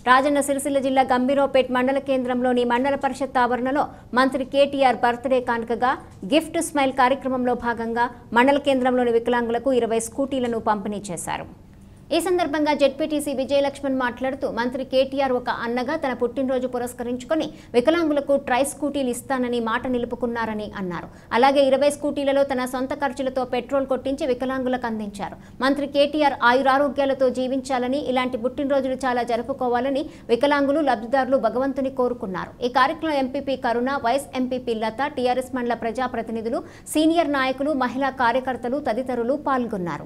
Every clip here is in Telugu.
రాజన్న సిరిసిల్ల జిల్లా గంభీరావుపేట్ మండల కేంద్రంలోని మండల పరిషత్ ఆవరణలో మంత్రి కేటీఆర్ బర్త్డే కానుకగా గిఫ్ట్ స్మైల్ కార్యక్రమంలో భాగంగా మండల కేంద్రంలోని వికలాంగులకు ఇరవై స్కూటీలను పంపిణీ చేశారు ఈ సందర్భంగా జెడ్పీటీసీ విజయలక్ష్మణ్ మాట్లాడుతూ మంత్రి కేటీఆర్ ఒక అన్నగా తన పుట్టినరోజు పురస్కరించుకొని వికలాంగులకు ట్రై స్కూటీలు ఇస్తానని మాట నిలుపుకున్నారని అన్నారు అలాగే ఇరవై స్కూటీలలో తన సొంత ఖర్చులతో పెట్రోల్ కొట్టించి వికలాంగులకు అందించారు మంత్రి కేటీఆర్ ఆయురారోగ్యాలతో జీవించాలని ఇలాంటి పుట్టినరోజులు చాలా జరుపుకోవాలని వికలాంగులు లబ్ధిదారులు భగవంతుని కోరుకున్నారు ఈ కార్యక్రమంలో MPP Karuna vice MPP Latha TRS మండల ప్రజాప్రతినిధులు సీనియర్ నాయకులు మహిళా కార్యకర్తలు తదితరులు పాల్గొన్నారు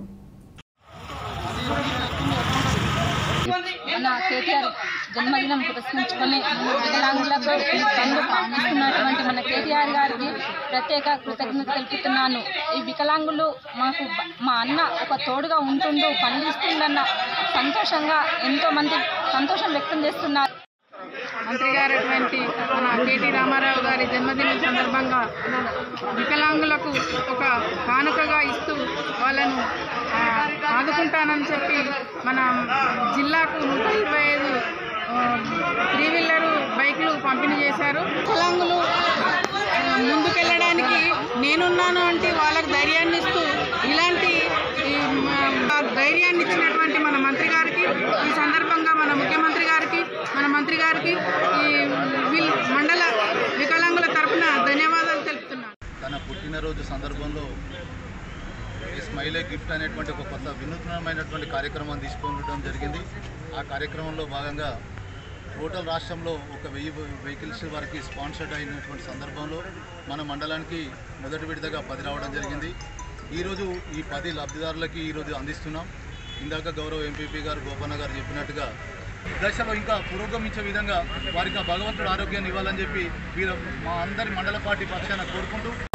మన కేటీఆర్ జన్మదినం పురస్కరించుకొని వికలాంగులకు ఈ పనులు అందిస్తున్నటువంటి మన కేటీఆర్ గారికి ప్రత్యేక కృతజ్ఞత తెలుపుతున్నాను ఈ వికలాంగులు మాకు బ- మా అన్న ఒక తోడుగా ఉంటుండు పనిచేస్తుందన్న సంతోషంగా ఎంతో మంది సంతోషం వ్యక్తం చేస్తున్నారు మంత్రి గారటువంటి మన కేటీ రామారావు గారి జన్మదినం సందర్భంగా వికలాంగులకు ఒక కానుకగా ఇస్తూ వాళ్ళను ఆ, ఆదుకుంటానని చెప్పి మన జిల్లాకు నూట ఇరవై ఐదు త్రీ వీలర్ బైక్లు పంపిణీ చేశారు వికలాంగులు ఆ, ముందుకెళ్ళడానికి నేనున్నాను అంటే వాళ్ళకి ధైర్యాన్ని ఇస్తూ ఇలాంటి ఈ, మ- ధైర్యాన్ని ఇచ్చినటువంటి మన మంత్రి గారికి ఈ సందర్భంగా మన ముఖ్యమంత్రి గారికి మన మంత్రి గారికి ఈ వీల్ మండల వికలాంగుల తరపున ధన్యవాదాలు తెలుపుతున్నాను తన పుట్టినరోజు సందర్భంలో ఈ స్మైలే గిఫ్ట్ అనేటువంటి ఒక కొత్త వినూత్నమైనటువంటి కార్యక్రమాన్ని తీసుకుండడం జరిగింది ఆ కార్యక్రమంలో భాగంగా టోటల్ రాష్ట్రంలో ఒక వెయ్యి వెహికల్స్ వరకు స్పాన్సర్డ్ అయినటువంటి సందర్భంలో మన మండలానికి మొదటి విడతగా పది రావడం జరిగింది ఈరోజు ఈ పది లబ్ధిదారులకి ఈరోజు అందిస్తున్నాం ఇందాక గౌరవ ఎంపీపీ గారు గోపన్న గారు చెప్పినట్టుగా దశలో ఇంకా పురోగమించే విధంగా వారికి ఆ భగవంతుడు ఆరోగ్యాన్ని ఇవ్వాలని చెప్పి వీరు మా అందరి మండల పార్టీ పక్షాన కోరుకుంటూ